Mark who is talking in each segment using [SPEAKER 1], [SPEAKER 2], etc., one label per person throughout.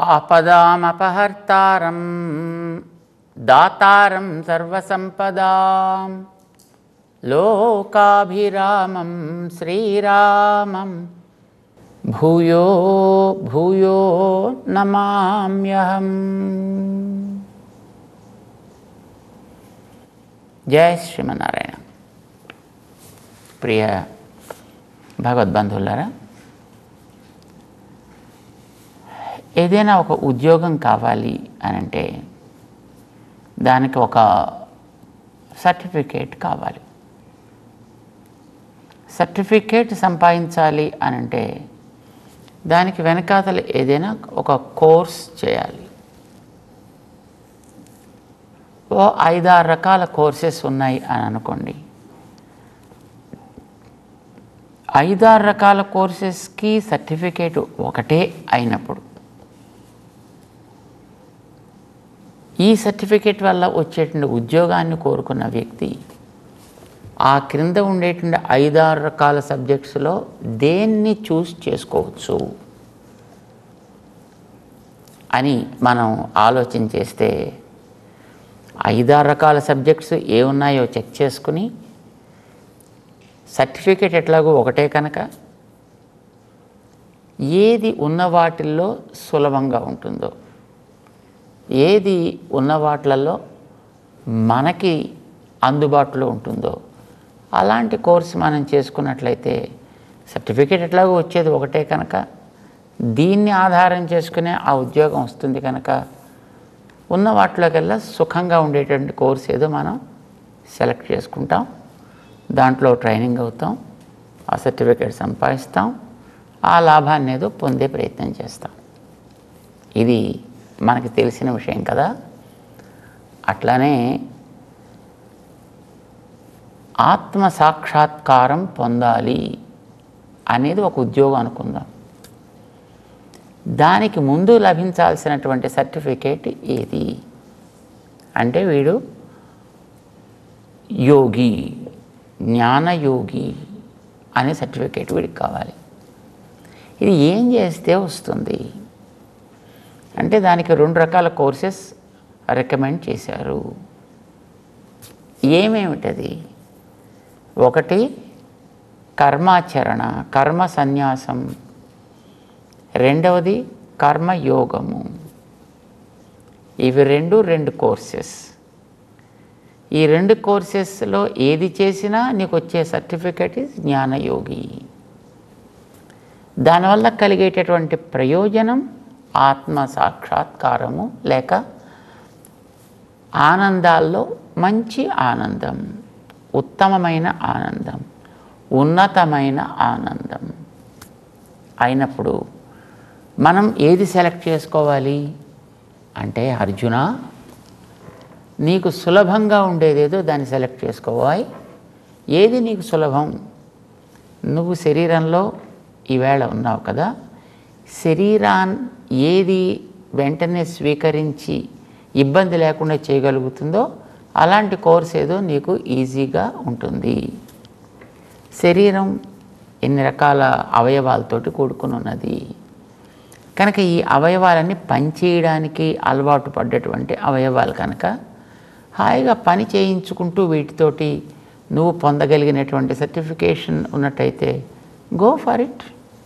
[SPEAKER 1] ఆపదామపహర్తారం దాతారం సర్వసంపదాం లోకాభిరామం శ్రీరామం భూయో భూయో నమామ్యహం జయ శ్రీమన్నారాయణ ప్రియ భగవద్బంధువులారా ఏదైనా ఒక ఉద్యోగం కావాలి అని అంటే దానికి ఒక సర్టిఫికేట్ కావాలి సర్టిఫికేట్ సంపాదించాలి అని అంటే దానికి వెనకాతల ఏదైనా ఒక కోర్స్ చేయాలి ఓ ఐదారు రకాల కోర్సెస్ ఉన్నాయి అని అనుకోండి ఐదారు రకాల కోర్సెస్కి సర్టిఫికేట్ ఒకటే అయినప్పుడు ఈ సర్టిఫికేట్ వల్ల వచ్చేటువంటి ఉద్యోగాన్ని కోరుకున్న వ్యక్తి ఆ క్రింద ఉండేటువంటి ఐదారు రకాల సబ్జెక్ట్స్లో దేన్ని చూస్ చేసుకోవచ్చు అని మనం ఆలోచన చేస్తే ఐదారు రకాల సబ్జెక్ట్స్ ఏ ఉన్నాయో చెక్ చేసుకుని సర్టిఫికేట్ ఎట్లాగో ఒకటే కనుక ఏది ఉన్న వాటిల్లో సులభంగా ఉంటుందో ఏది ఉన్న వాటిలలో మనకి అందుబాటులో ఉంటుందో అలాంటి కోర్సు మనం చేసుకున్నట్లయితే సర్టిఫికేట్ ఎట్లాగో వచ్చేది ఒకటే కనుక దీన్ని ఆధారం చేసుకునే ఆ ఉద్యోగం వస్తుంది కనుక ఉన్న వాటిలోకెల్లా సుఖంగా ఉండేటువంటి కోర్స్ ఏదో మనం సెలెక్ట్ చేసుకుంటాం దాంట్లో ట్రైనింగ్ అవుతాం ఆ సర్టిఫికేట్ సంపాదిస్తాం ఆ లాభాన్ని ఏదో పొందే ప్రయత్నం చేస్తాం ఇది మనకి తెలిసిన విషయం కదా అట్లానే ఆత్మ సాక్షాత్కారం పొందాలి అనేది ఒక ఉద్యోగం అనుకుందాం దానికి ముందు లభించాల్సినటువంటి సర్టిఫికేట్ ఏది అంటే వీడు యోగి జ్ఞానయోగి అనే సర్టిఫికేట్ వీడికి కావాలి ఇది ఏం చేస్తే వస్తుంది అంటే దానికి రెండు రకాల కోర్సెస్ రికమెండ్ చేశారు ఏమేమిటది ఒకటి కర్మాచరణ కర్మ సన్యాసం రెండవది కర్మయోగము ఇవి రెండు రెండు కోర్సెస్ ఈ రెండు కోర్సెస్లో ఏది చేసినా నీకు వచ్చే సర్టిఫికెట్ ఇస్ జ్ఞానయోగి దానివల్ల కలిగేటటువంటి ప్రయోజనం ఆత్మ సాక్షాత్కారము లేక ఆనందాల్లో మంచి ఆనందం ఉత్తమమైన ఆనందం ఉన్నతమైన ఆనందం అయినప్పుడు మనం ఏది సెలెక్ట్ చేసుకోవాలి అంటే అర్జున నీకు సులభంగా ఉండేదేదో దాన్ని సెలెక్ట్ చేసుకోవాలి ఏది నీకు సులభం నువ్వు శరీరంలో ఈవేళ ఉన్నావు కదా శరీరాన్ ఏది వెంటనే స్వీకరించి ఇబ్బంది లేకుండా చేయగలుగుతుందో అలాంటి కోర్స్ ఏదో నీకు ఈజీగా ఉంటుంది శరీరం ఎన్ని రకాల అవయవాలతోటి కూడుకుని ఉన్నది కనుక ఈ అవయవాలన్నీ పనిచేయడానికి అలవాటు పడ్డటువంటి అవయవాలు కనుక హాయిగా పని చేయించుకుంటూ వీటితోటి నువ్వు పొందగలిగినటువంటి సర్టిఫికేషన్ ఉన్నట్టయితే గో ఫర్ ఇట్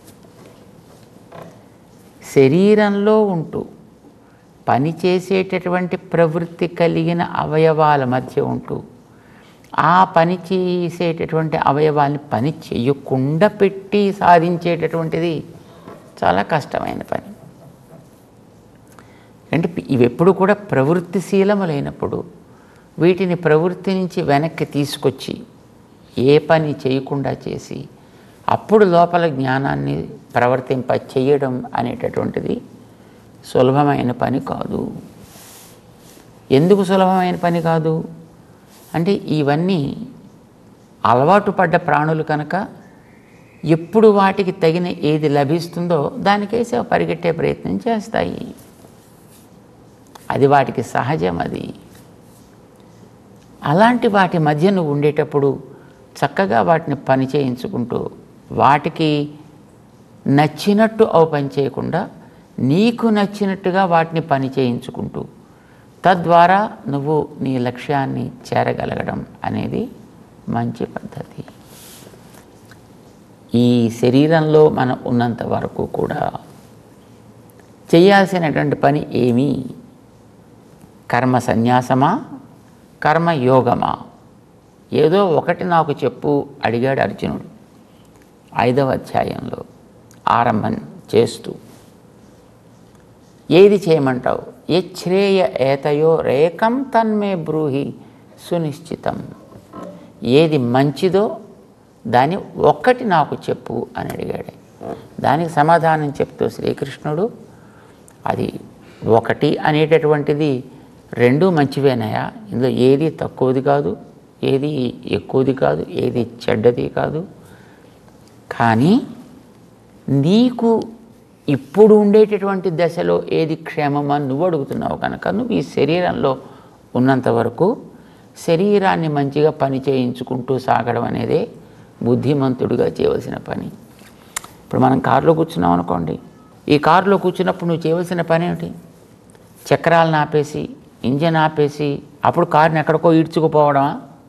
[SPEAKER 1] శరీరంలో ఉంటూ పని చేసేటటువంటి ప్రవృత్తి కలిగిన అవయవాల మధ్య ఉంటూ ఆ పని చేసేటటువంటి అవయవాల్ని పని చేయకుండా పెట్టి సాధించేటటువంటిది చాలా కష్టమైన పని అంటే ఇవి ఎప్పుడు కూడా ప్రవృత్తిశీలములైనప్పుడు వీటిని ప్రవృత్తి నుంచి వెనక్కి తీసుకొచ్చి ఏ పని చేయకుండా చేసి అప్పుడు లోపల జ్ఞానాన్ని ప్రవర్తింప చేయడం అనేటటువంటిది సులభమైన పని కాదు ఎందుకు సులభమైన పని కాదు అంటే ఇవన్నీ అలవాటు పడ్డ ప్రాణులు కనుక ఎప్పుడు వాటికి తగిన ఏది లభిస్తుందో దానికేసే పరిగెట్టే ప్రయత్నం చేస్తాయి అది వాటికి సహజం అది అలాంటి వాటి మధ్య నువ్వు ఉండేటప్పుడు చక్కగా వాటిని పని చేయించుకుంటూ వాటికి నచ్చినట్టు అవి పని చేయకుండా నీకు నచ్చినట్టుగా వాటిని పని చేయించుకుంటూ తద్వారా నువ్వు నీ లక్ష్యాన్ని చేరగలగడం అనేది మంచి పద్ధతి ఈ శరీరంలో మనం ఉన్నంత వరకు కూడా చేయాల్సినటువంటి పని ఏమీ కర్మ సన్యాసమా కర్మ యోగమా ఏదో ఒకటి నాకు చెప్పు అడిగాడు అర్జునుడు ఐదవ అధ్యాయంలో ఆరంభం చేస్తూ ఏది చేయమంటావు యశ్రేయ ఏతయో రేకం తన్మే బ్రూహి సునిశ్చితం ఏది మంచిదో దాని ఒక్కటి నాకు చెప్పు అని అడిగాడు దానికి సమాధానం చెప్తూ శ్రీకృష్ణుడు అది ఒకటి అనేటటువంటిది రెండు మంచివేనాయా ఇందులో ఏది తక్కువది కాదు ఏది ఎక్కువది కాదు ఏది చెడ్డది కాదు కానీ నీకు ఇప్పుడు ఉండేటటువంటి దశలో ఏది క్షేమమని నువ్వు అడుగుతున్నావు కనుక నువ్వు ఈ శరీరంలో ఉన్నంత వరకు శరీరాన్ని మంచిగా పని చేయించుకుంటూ సాగడం అనేదే బుద్ధిమంతుడిగా చేయవలసిన పని ఇప్పుడు మనం కారులో కూర్చున్నాం అనుకోండి ఈ కారులో కూర్చున్నప్పుడు నువ్వు చేయవలసిన పని ఏమిటి చక్రాలను ఆపేసి ఇంజన్ ఆపేసి అప్పుడు కారుని ఎక్కడికో ఈడ్చుకుపోవడమా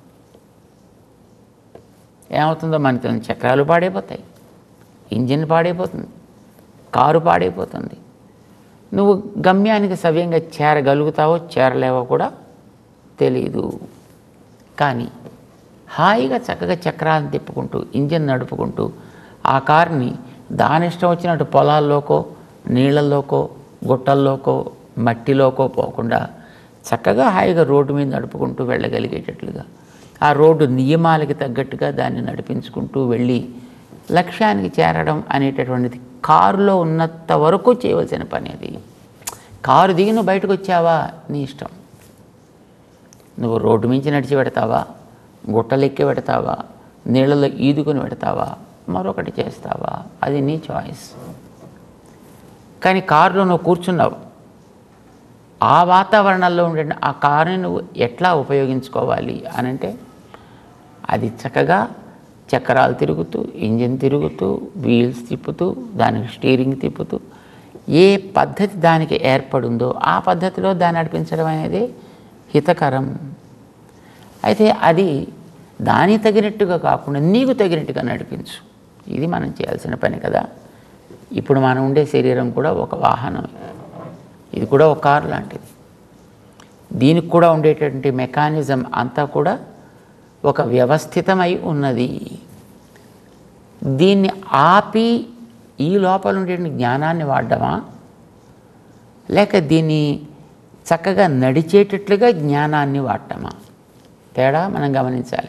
[SPEAKER 1] ఏమవుతుందో మనకి తెలియదు. చక్రాలు పాడైపోతాయి ఇంజిన్ పాడైపోతుంది కారు పాడైపోతుంది నువ్వు గమ్యానికి సవ్యంగా చేరగలుగుతావో చేరలేవో కూడా తెలీదు కానీ హాయిగా చక్కగా చక్రాలను తిప్పుకుంటూ ఇంజిన్ నడుపుకుంటూ ఆ కార్ని దాని ఇష్టం వచ్చినట్టు పొలాల్లోకో నీళ్ళల్లోకో గుట్టల్లోకో మట్టిలోకో పోకుండా చక్కగా హాయిగా రోడ్డు మీద నడుపుకుంటూ వెళ్ళగలిగేటట్లుగా ఆ రోడ్డు నియమాలకి తగ్గట్టుగా దాన్ని నడిపించుకుంటూ వెళ్ళి లక్ష్యానికి చేరడం అనేటటువంటిది కారులో ఉన్నంత వరకు చేయవలసిన పని అది కారు దిగి నువ్వు బయటకు వచ్చావా నీ ఇష్టం నువ్వు రోడ్డు మించి నడిచి పెడతావా గుట్టలెక్కి పెడతావా నీళ్ళలో ఈదుకొని పెడతావా మరొకటి చేస్తావా అది నీ చాయిస్ కానీ కారులో నువ్వు కూర్చున్నావు ఆ వాతావరణంలో ఉండే ఆ కారుని నువ్వు ఎట్లా ఉపయోగించుకోవాలి అని అంటే అది చక్కగా చక్రాలు తిరుగుతూ ఇంజిన్ తిరుగుతూ వీల్స్ తిప్పుతూ దానికి స్టీరింగ్ తిప్పుతూ ఏ పద్ధతి దానికి ఏర్పడుందో ఆ పద్ధతిలో దాన్ని నడిపించడం అనేది హితకరం అయితే అది దానికి తగినట్టుగా కాకుండా నీకు తగినట్టుగా నడిపించు ఇది మనం చేయాల్సిన పని కదా ఇప్పుడు మనం ఉండే శరీరం కూడా ఒక వాహనం ఇది కూడా ఒక కారు లాంటిది దీనికి కూడా ఉండేటటువంటి మెకానిజం అంతా కూడా ఒక వ్యవస్థితమై ఉన్నది దీన్ని ఆపి ఈ లోపల ఉండే జ్ఞానాన్ని వాడడమా లేక దీన్ని చక్కగా నడిచేటట్లుగా జ్ఞానాన్ని వాడటమా తేడా మనం గమనించాలి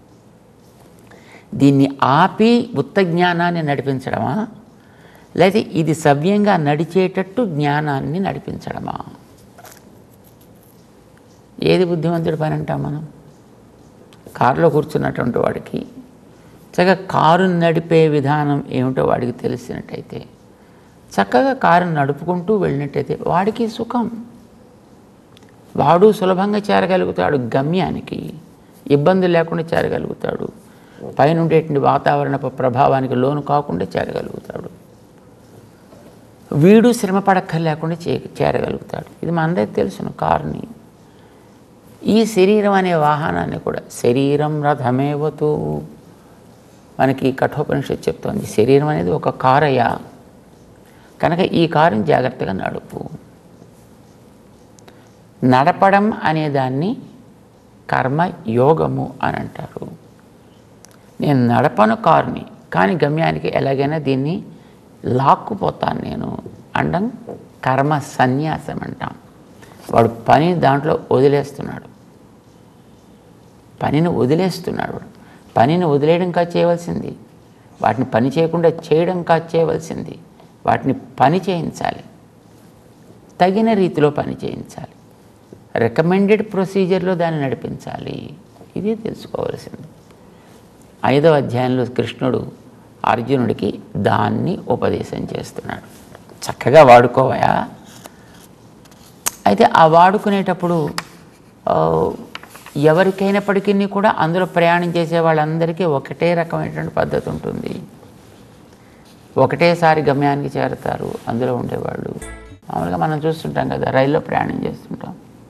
[SPEAKER 1] దీన్ని ఆపి ఉత్త జ్ఞానాన్ని నడిపించడమా లేదా ఇది సవ్యంగా నడిచేటట్టు జ్ఞానాన్ని నడిపించడమా ఏది బుద్ధిమంతుడి పని అంటాం మనం కారులో కూర్చున్నటువంటి వాడికి చక్కగా కారు నడిపే విధానం ఏమిటో వాడికి తెలిసినట్టయితే చక్కగా కారు నడుపుకుంటూ వెళ్ళినట్టయితే వాడికి సుఖం వాడు సులభంగా చేరగలుగుతాడు గమ్యానికి ఇబ్బంది లేకుండా చేరగలుగుతాడు పైన ఉండేటువంటి వాతావరణ ప్రభావానికి లోను కాకుండా చేరగలుగుతాడు వీడు శ్రమ పడక్కర్లేకుండా చే చేరగలుగుతాడు ఇది మనందరికి తెలుసును కారుని ఈ శరీరం అనే వాహనాన్ని కూడా శరీరం రథమేవతు మనకి కఠోపనిషత్తు చెప్తోంది శరీరం అనేది ఒక కారయ్య కనుక ఈ కారుని జాగ్రత్తగా నడుపు నడపడం అనే దాన్ని కర్మ యోగము అని అంటారు నేను నడపను కారుని కానీ గమ్యానికి ఎలాగైనా దీన్ని లాక్కుపోతాను నేను అండం కర్మ సన్యాసం అంటాం వాడు పని దాంట్లో వదిలేస్తున్నాడు పనిని వదిలేస్తున్నాడు వాడు. పనిని వదిలేయడం కాదు చేయవలసింది వాటిని పని చేయకుండా చేయడం కాదు చేయవలసింది వాటిని పని చేయించాలి తగిన రీతిలో పని చేయించాలి రికమెండెడ్ ప్రొసీజర్లో దాన్ని నడిపించాలి ఇది తెలుసుకోవాల్సింది ఐదవ అధ్యాయంలో కృష్ణుడు అర్జునుడికి దాన్ని ఉపదేశం చేస్తున్నాడు చక్కగా వాడుకోవయా అయితే ఆ వాడుకునేటప్పుడు ఆ, ఎవరికైనప్పటికీ కూడా అందులో ప్రయాణం చేసే వాళ్ళందరికీ ఒకటే రకమైనటువంటి పద్ధతి ఉంటుంది ఒకటేసారి గమ్యానికి చేరతారు అందులో ఉండేవాళ్ళు మామూలుగా మనం చూస్తుంటాం కదా రైల్లో ప్రయాణం చేస్తుంటాం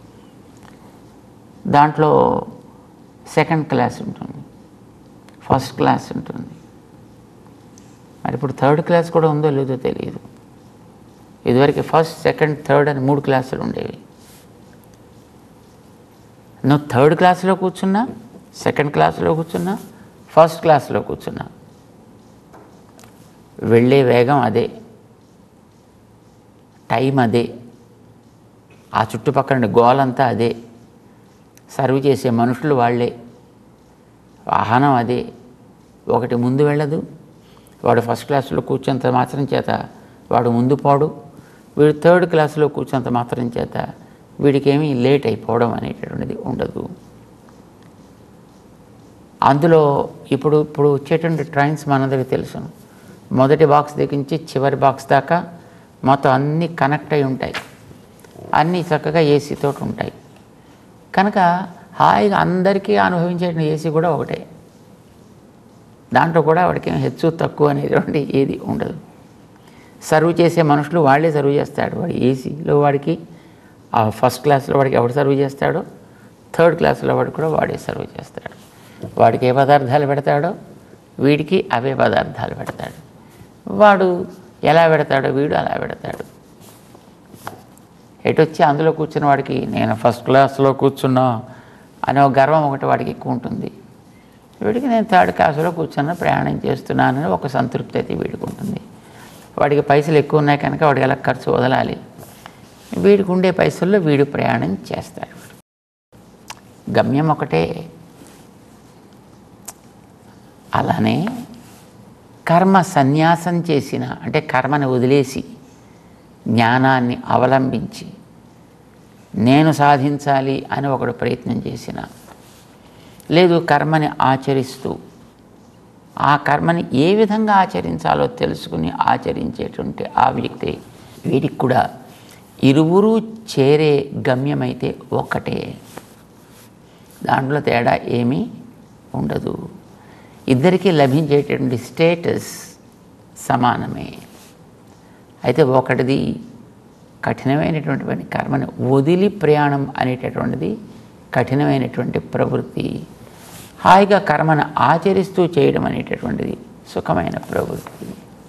[SPEAKER 1] దాంట్లో సెకండ్ క్లాస్ ఉంటుంది ఫస్ట్ క్లాస్ ఉంటుంది మరి ఇప్పుడు థర్డ్ క్లాస్ కూడా ఉందో లేదో తెలియదు ఇదివరకు ఫస్ట్ సెకండ్ థర్డ్ అని మూడు క్లాసులు ఉండేవి నువ్వు థర్డ్ క్లాస్లో కూర్చున్నా సెకండ్ క్లాస్లో కూర్చున్నా ఫస్ట్ క్లాస్లో కూర్చున్నా వెళ్ళే వేగం అదే టైం అదే ఆ చుట్టుపక్కల గోలంతా అదే సర్వ్ చేసే మనుషులు వాళ్ళే వాహనం అదే ఒకటి ముందు వెళ్ళదు వాడు ఫస్ట్ క్లాస్లో కూర్చున్నంత మాత్రం చేత వాడు ముందు పోడు వీడు థర్డ్ క్లాస్లో కూర్చున్నంత మాత్రం చేత వీడికేమీ లేట్ అయిపోవడం అనేటటువంటిది ఉండదు అందులో ఇప్పుడు ఇప్పుడు వచ్చేటువంటి ట్రైన్స్ మనందరికీ తెలుసు మొదటి బాక్స్ దగ్గర నుంచి చివరి బాక్స్ దాకా మొత్తం అన్నీ కనెక్ట్ అయి ఉంటాయి అన్నీ చక్కగా ఏసీతో ఉంటాయి కనుక హాయిగా అందరికీ అనుభవించే ఏసీ కూడా ఒకటే దాంట్లో కూడా వాడికి ఏం హెచ్చు తక్కువ అనేటువంటి ఏది ఉండదు సర్వ్ చేసే మనుషులు వాళ్ళే సర్వ్ చేస్తాడు వాడు ఏసీలో వాడికి ఆ ఫస్ట్ క్లాస్లో వాడికి ఎవడు సర్వ్ చేస్తాడో థర్డ్ క్లాస్లో వాడు కూడా వాడే సర్వ్ చేస్తాడు వాడికి ఏ పదార్థాలు పెడతాడో వీడికి అవే పదార్థాలు పెడతాడు వాడు ఎలా పెడతాడో వీడు అలా పెడతాడు ఎటు వచ్చి అందులో కూర్చున్న వాడికి నేను ఫస్ట్ క్లాస్లో కూర్చున్నా అనే ఒక గర్వం ఒకటి వాడికి ఎక్కువ ఉంటుంది వీడికి నేను థర్డ్ క్లాస్లో కూర్చున్న ప్రయాణం చేస్తున్నానని ఒక సంతృప్తి అయితే వీడికి ఉంటుంది వాడికి పైసలు ఎక్కువ ఉన్నాయి కనుక వాడికి ఎలా ఖర్చు వదలాలి వీడికి ఉండే పైసల్లో వీడు ప్రయాణం చేస్తాడు గమ్యం ఒకటే అలానే కర్మ సన్యాసం చేసిన అంటే కర్మని వదిలేసి జ్ఞానాన్ని అవలంబించి నేను సాధించాలి అని ఒకడు ప్రయత్నం చేసిన లేదు కర్మని ఆచరిస్తూ ఆ కర్మని ఏ విధంగా ఆచరించాలో తెలుసుకుని ఆచరించేటువంటి ఆ వ్యక్తి వీడికి కూడా ఇరువురు చేరే గమ్యమైతే ఒక్కటే దాంట్లో తేడా ఏమీ ఉండదు ఇద్దరికీ లభించేటటువంటి స్టేటస్ సమానమే అయితే ఒకటిది కఠినమైనటువంటి కర్మని వదిలి ప్రయాణం అనేటటువంటిది కఠినమైనటువంటి ప్రవృత్తి హాయిగా కర్మను ఆచరిస్తూ చేయడం అనేటటువంటిది సుఖమైన ప్రవృత్తి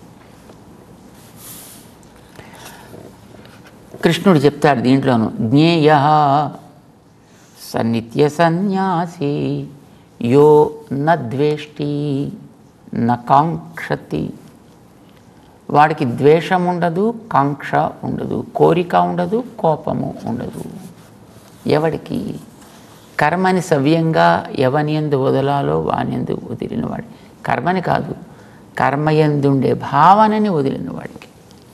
[SPEAKER 1] కృష్ణుడు చెప్తాడు దీంట్లోను జ్ఞేయ సన్నిత్య సన్యాసి యో నద్వేష్టి నకాంక్షతి వాడికి ద్వేషం ఉండదు కాంక్ష ఉండదు కోరిక ఉండదు కోపము ఉండదు ఎవడికి కర్మని సవ్యంగా ఎవనియందు వదలాలో వానియందు వదిలినవాడు కర్మని కాదు కర్మయందుండే భావనని వదిలిన వాడికి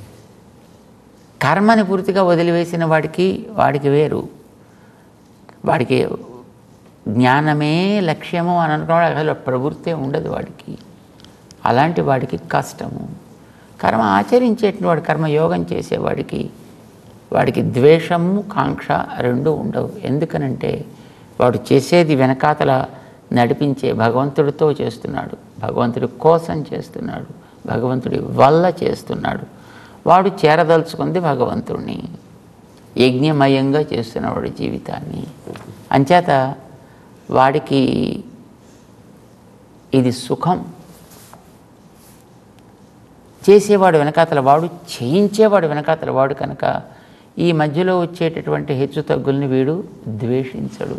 [SPEAKER 1] కర్మని పూర్తిగా వదిలివేసిన వాడికి వాడికి వేరు వాడికి జ్ఞానమే లక్ష్యము అని అనుకోవడం అసలు ప్రవృత్తే ఉండదు వాడికి అలాంటి వాడికి కష్టము కర్మ ఆచరించేటువంటి వాడు కర్మయోగం చేసేవాడికి వాడికి ద్వేషము కాంక్ష రెండు ఉండవు ఎందుకనంటే వాడు చేసేది వెనకాతల నడిపించే భగవంతుడితో చేస్తున్నాడు భగవంతుడి కోసం చేస్తున్నాడు భగవంతుడి వల్ల చేస్తున్నాడు వాడు చేరదలుచుకుంది భగవంతుడిని యజ్ఞమయంగా చేస్తున్నవాడు జీవితాన్ని అంచేత వాడికి ఇది సుఖం చేసేవాడు వెనకాతల వాడు చేయించేవాడు వెనకాతల వాడు కనుక ఈ మధ్యలో వచ్చేటటువంటి హెచ్చు తగ్గుల్ని వీడు ద్వేషించడు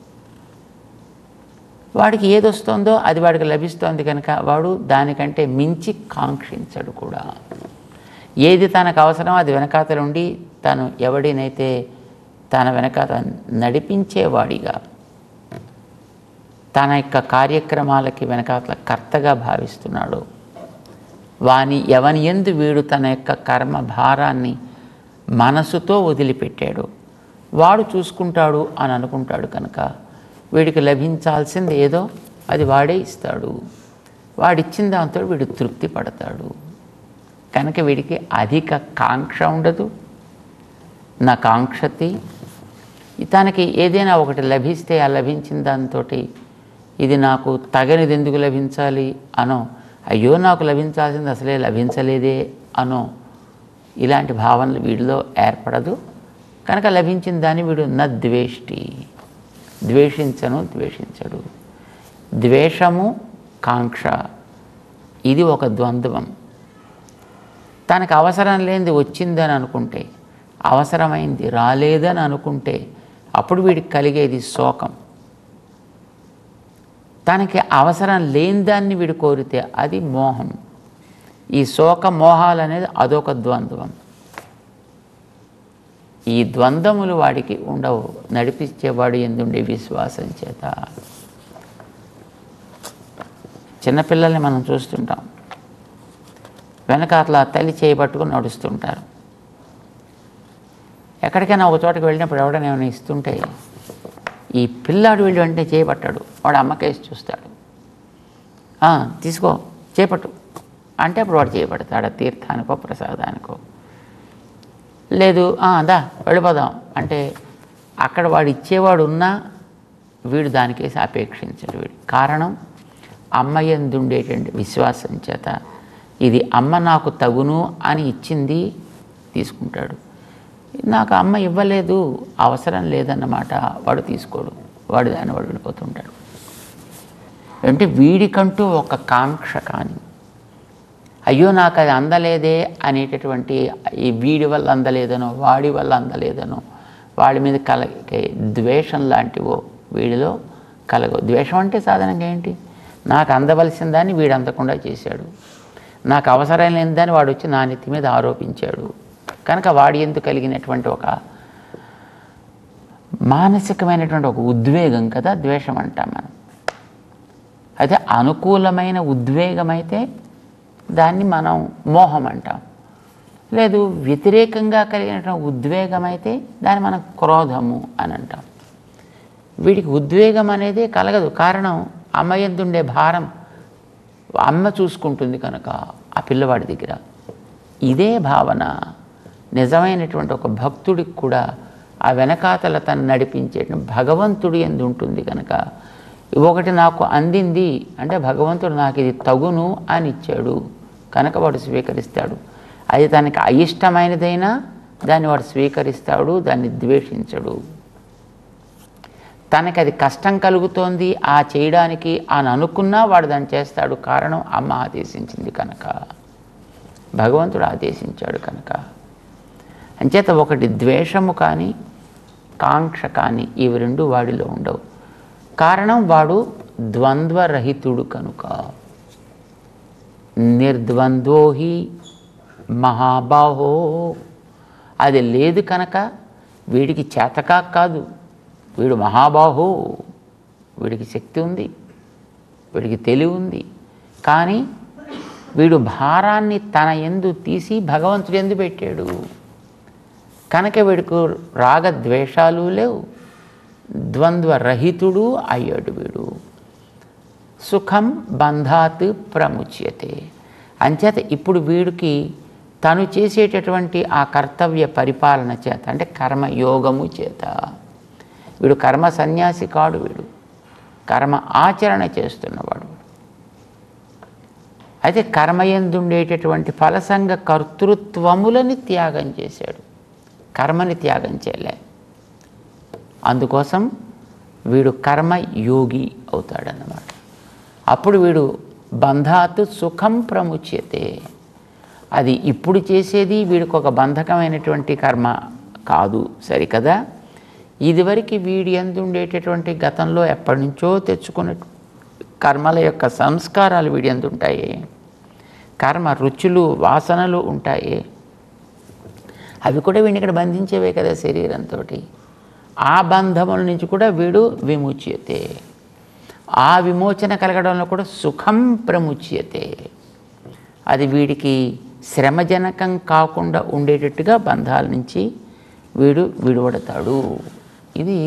[SPEAKER 1] వాడికి ఏది వస్తుందో అది వాడికి లభిస్తోంది కనుక వాడు దానికంటే మించి కాంక్షించడు కూడా ఏది తనకు అవసరమో అది వెనకాతల ఉండి తను ఎవడినైతే తన వెనకాత నడిపించేవాడిగా తన యొక్క కార్యక్రమాలకి వెనకాతల కర్తగా భావిస్తున్నాడు వాని ఎవని ఎందు వీడు తన యొక్క కర్మ భారాన్ని మనసుతో వదిలిపెట్టాడు వాడు చూసుకుంటాడు అని అనుకుంటాడు కనుక వీడికి లభించాల్సింది ఏదో అది వాడే ఇస్తాడు వాడిచ్చిన దాంతో వీడు తృప్తి పడతాడు కనుక వీడికి అధిక కాంక్ష ఉండదు నా కాంక్షతి తనకి ఏదైనా ఒకటి లభిస్తే ఆ లభించిన దాంతో ఇది నాకు తగనిది ఎందుకు లభించాలి అనో అయ్యో నాకు లభించాల్సింది అసలే లభించలేదే అనో ఇలాంటి భావనలు వీడిలో ఏర్పడదు కనుక లభించిన దాన్ని వీడు నద్వేష్టి ద్వేషించను ద్వేషించడు ద్వేషము కాంక్ష ఇది ఒక ద్వంద్వం తనకు అవసరం లేనిది వచ్చిందని అనుకుంటే అవసరమైంది రాలేదని అనుకుంటే అప్పుడు వీడికి కలిగేది శోకం తనకి అవసరం లేని దాన్ని వీడు కోరితే అది మోహం ఈ శోక మోహాలు అనేది అదొక ద్వంద్వం ఈ ద్వంద్వములు వాడికి ఉండవు నడిపించేవాడు ఎందుండే విశ్వాసం చేత చిన్నపిల్లల్ని మనం చూస్తుంటాం వెనకాతల తల్లి చేయబట్టుకుని నడుస్తుంటారు ఎక్కడికైనా ఒక చోటకి వెళ్ళినప్పుడు ఎవడైనా ఏమైనా ఇస్తుంటే ఈ పిల్లాడు వీళ్ళు వెంటనే చేయబట్టాడు వాడు అమ్మకేసి చూస్తాడు "ఆ, తీసుకో చేపట్టు అంటే అప్పుడు వాడు చేయబడతాడు ఆ తీర్థానికో ప్రసాదానికో లేదు "ఆ, దా వెళ్ళిపోదాం అంటే అక్కడ వాడు ఇచ్చేవాడు ఉన్నా వీడు దానికేసి అపేక్షించడు వీడు కారణం అమ్మ ఎందుండేటువంటి విశ్వాసం చేత ఇది అమ్మ నాకు తగును అని ఇచ్చింది తీసుకుంటాడు నాకు అమ్మ ఇవ్వలేదు అవసరం లేదన్నమాట వాడు తీసుకోడు వాడు దాన్ని వాడు వెళ్ళిపోతుంటాడు అంటే వీడికంటూ ఒక కాంక్ష కానీ అయ్యో నాకు అది అందలేదే అనేటటువంటి ఈ వీడి వల్ల అందలేదనో వాడి వల్ల అందలేదనో వాడి మీద కలగే ద్వేషం లాంటివో వీడిలో కలగవు ద్వేషం అంటే సాధారణంగా ఏంటి నాకు అందవలసిన దాన్ని వీడు అందకుండా చేశాడు నాకు అవసరం లేని దాన్ని వాడు వచ్చి నా నెత్తి మీద ఆరోపించాడు కనుక వాడి ఎందుకు కలిగినటువంటి ఒక మానసికమైనటువంటి ఒక ఉద్వేగం కదా ద్వేషం అంటాం మనం అయితే అనుకూలమైన ఉద్వేగం అయితే దాన్ని మనం మోహం అంటాం లేదు వ్యతిరేకంగా కలిగినటువంటి ఉద్వేగం అయితే దాన్ని మనం క్రోధము అని అంటాం వీడికి ఉద్వేగం అనేది కలగదు కారణం అమ్మ ఎందుండే భారం అమ్మ చూసుకుంటుంది కనుక ఆ పిల్లవాడి దగ్గర ఇదే భావన నిజమైనటువంటి ఒక భక్తుడికి కూడా ఆ వెనకాతల తను నడిపించే భగవంతుడి ఎందు ఉంటుంది కనుక ఒకటి నాకు అందింది అంటే భగవంతుడు నాకు ఇది తగును అని ఇచ్చాడు కనుక వాడు స్వీకరిస్తాడు అది తనకి అయిష్టమైనదైనా దాన్ని వాడు స్వీకరిస్తాడు దాన్ని ద్వేషించడు తనకి అది కష్టం కలుగుతోంది ఆ చేయడానికి అని అనుకున్నా వాడు దాన్ని చేస్తాడు కారణం అమ్మ ఆదేశించింది కనుక భగవంతుడు ఆదేశించాడు కనుక అంచేత ఒకటి ద్వేషము కానీ కాంక్ష కానీ ఇవి రెండు వాడిలో ఉండవు కారణం వాడు ద్వంద్వరహితుడు కనుక నిర్ద్వంద్వోహి మహాబాహో అది లేదు కనుక వీడికి చేతకా కాదు వీడు మహాబాహో వీడికి శక్తి ఉంది వీడికి తెలివి ఉంది కానీ వీడు భారాన్ని తన ఎందు తీసి భగవంతుడు ఎందు పెట్టాడు కనుక వీడికి రాగద్వేషాలు లేవు ద్వంద్వరహితుడు అయ్యాడు వీడు సుఖం బంధాత్ ప్రముచ్యతే అంచేత ఇప్పుడు వీడికి తను చేసేటటువంటి ఆ కర్తవ్య పరిపాలన చేత అంటే కర్మయోగము చేత వీడు కర్మ సన్యాసి కాడు వీడు కర్మ ఆచరణ చేస్తున్నవాడు అయితే కర్మయందుండేటటువంటి ఫలసంగ కర్తృత్వములని త్యాగం చేశాడు కర్మని త్యాగం చేయలే అందుకోసం వీడు కర్మ యోగి అవుతాడన్నమాట అప్పుడు వీడు బంధాత్ సుఖం ప్రముచ్యతే అది ఇప్పుడు చేసేది వీడికి ఒక బంధకమైనటువంటి కర్మ కాదు సరికదా ఇదివరకు వీడి ఎందు ఉండేటటువంటి గతంలో ఎప్పటి నుంచో తెచ్చుకున్న కర్మల యొక్క సంస్కారాలు వీడి ఎందు ఉంటాయి కర్మ రుచులు వాసనలు ఉంటాయి అవి కూడా వీడిని ఇక్కడ బంధించేవే కదా శరీరంతో ఆ బంధముల నుంచి కూడా వీడు విముచ్యతే ఆ విమోచన కలగడంలో కూడా సుఖం ప్రముచ్యతే అది వీడికి శ్రమజనకం కాకుండా ఉండేటట్టుగా బంధాల నుంచి వీడు విడిపడతాడు ఇది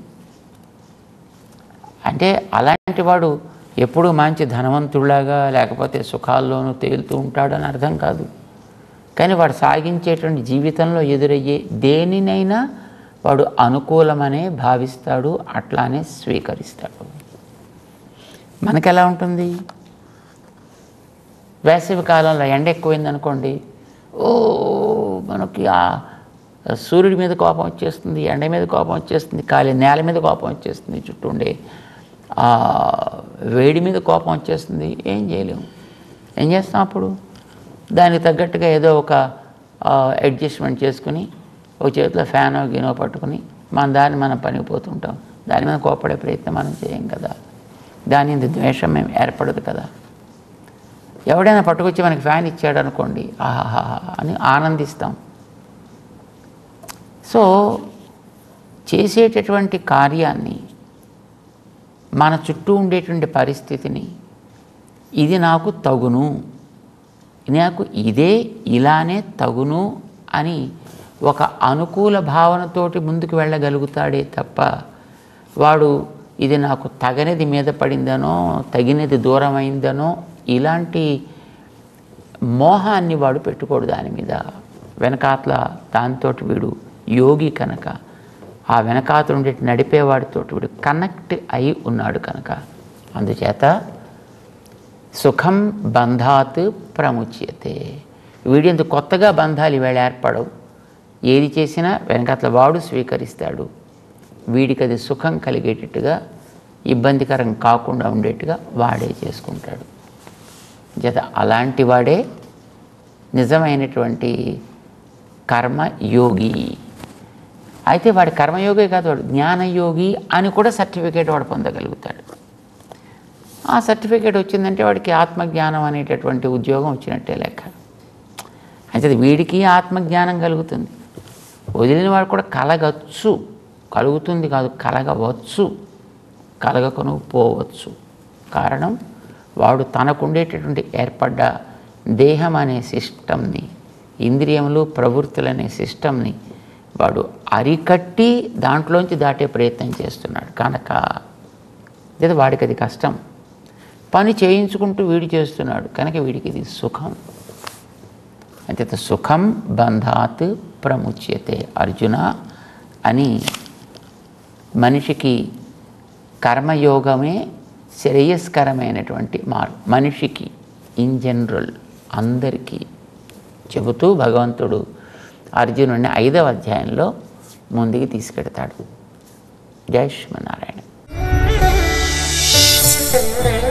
[SPEAKER 1] అంటే అలాంటి వాడు ఎప్పుడు మంచి ధనవంతుడిలాగా లేకపోతే సుఖాల్లోనూ తేలుతూ ఉంటాడని అర్థం కాదు కానీ వాడు సాగించేటువంటి జీవితంలో ఎదురయ్యే దేనినైనా వాడు అనుకూలమనే భావిస్తాడు అట్లానే స్వీకరిస్తాడు మనకెలా ఉంటుంది వేసవి కాలంలో ఎండ ఎక్కువైంది అనుకోండి ఓ మనకి ఆ సూర్యుడి మీద కోపం వచ్చేస్తుంది ఎండ మీద కోపం వచ్చేస్తుంది కాలి నేల మీద కోపం వచ్చేస్తుంది చుట్టూ ఉండే ఆ వేడి మీద కోపం వచ్చేస్తుంది ఏం చేయలేము ఏం చేస్తాం అప్పుడు దానికి తగ్గట్టుగా ఏదో ఒక అడ్జస్ట్మెంట్ చేసుకుని ఒక చేతిలో ఫ్యానో గినో పట్టుకుని మన దాన్ని మనం పనికి పోతుంటాం దాని మీద కోపడే ప్రయత్నం మనం చేయం కదా దాని మీద ద్వేషం మేము ఏర్పడదు కదా ఎవడైనా పట్టుకొచ్చి మనకి ఫ్యాన్ ఇచ్చాడు అనుకోండి ఆహా అని ఆనందిస్తాం సో చేసేటటువంటి కార్యాన్ని మన చుట్టూ ఉండేటువంటి పరిస్థితిని ఇది నాకు తగును నాకు ఇదే ఇలానే తగును అని ఒక అనుకూల భావనతోటి ముందుకు వెళ్ళగలుగుతాడే తప్ప వాడు ఇది నాకు తగనిది మీద పడిందనో తగినది దూరమైందనో ఇలాంటి మోహాన్ని వాడు పెట్టుకోడు దాని మీద వెనకాతల దాంతో వీడు యోగి కనుక ఆ వెనకాతలు ఉండే నడిపేవాడితో వీడు కనెక్ట్ అయి ఉన్నాడు కనుక అందుచేత సుఖం బంధాత్ ప్రముచ్యతే వీడింత కొత్తగా బంధాలు ఈవేళ ఏర్పడవు ఏది చేసినా వెనకాతల వాడు స్వీకరిస్తాడు వీడికి అది సుఖం కలిగేటట్టుగా ఇబ్బందికరం కాకుండా ఉండేట్టుగా వాడే చేసుకుంటాడు జత అలాంటి వాడే నిజమైనటువంటి కర్మయోగి అయితే వాడి కర్మయోగి కాదు వాడు జ్ఞానయోగి అని కూడా సర్టిఫికేట్ వాడు పొందగలుగుతాడు ఆ సర్టిఫికేట్ వచ్చిందంటే వాడికి ఆత్మజ్ఞానం అనేటటువంటి ఉద్యోగం వచ్చినట్టే లెక్క అయితే వీడికి ఆత్మజ్ఞానం కలుగుతుంది వదిలిన వాడు కూడా కలగచ్చు కలుగుతుంది కాదు కలగవచ్చు కలగకను పోవచ్చు కారణం వాడు తనకుండేటటువంటి ఏర్పడ్డ దేహం అనే సిస్టమ్ని ఇంద్రియములు ప్రవృత్తులు అనే సిస్టమ్ని వాడు అరికట్టి దాంట్లోంచి దాటే ప్రయత్నం చేస్తున్నాడు కనుక లేదా వాడికి అది కష్టం పని చేయించుకుంటూ వీడి చేస్తున్నాడు కనుక వీడికి ఇది సుఖం అంతే సుఖం బంధాత్ ప్రముచ్యతే అర్జున అని మనిషికి కర్మయోగమే శ్రేయస్కరమైనటువంటి మార్ మనిషికి ఇన్ జనరల్ అందరికీ చెబుతూ భగవంతుడు అర్జునుడిని ఐదవ అధ్యాయంలో ముందుకు తీసుకెడతాడు జై శ్రీమన్నారాయణ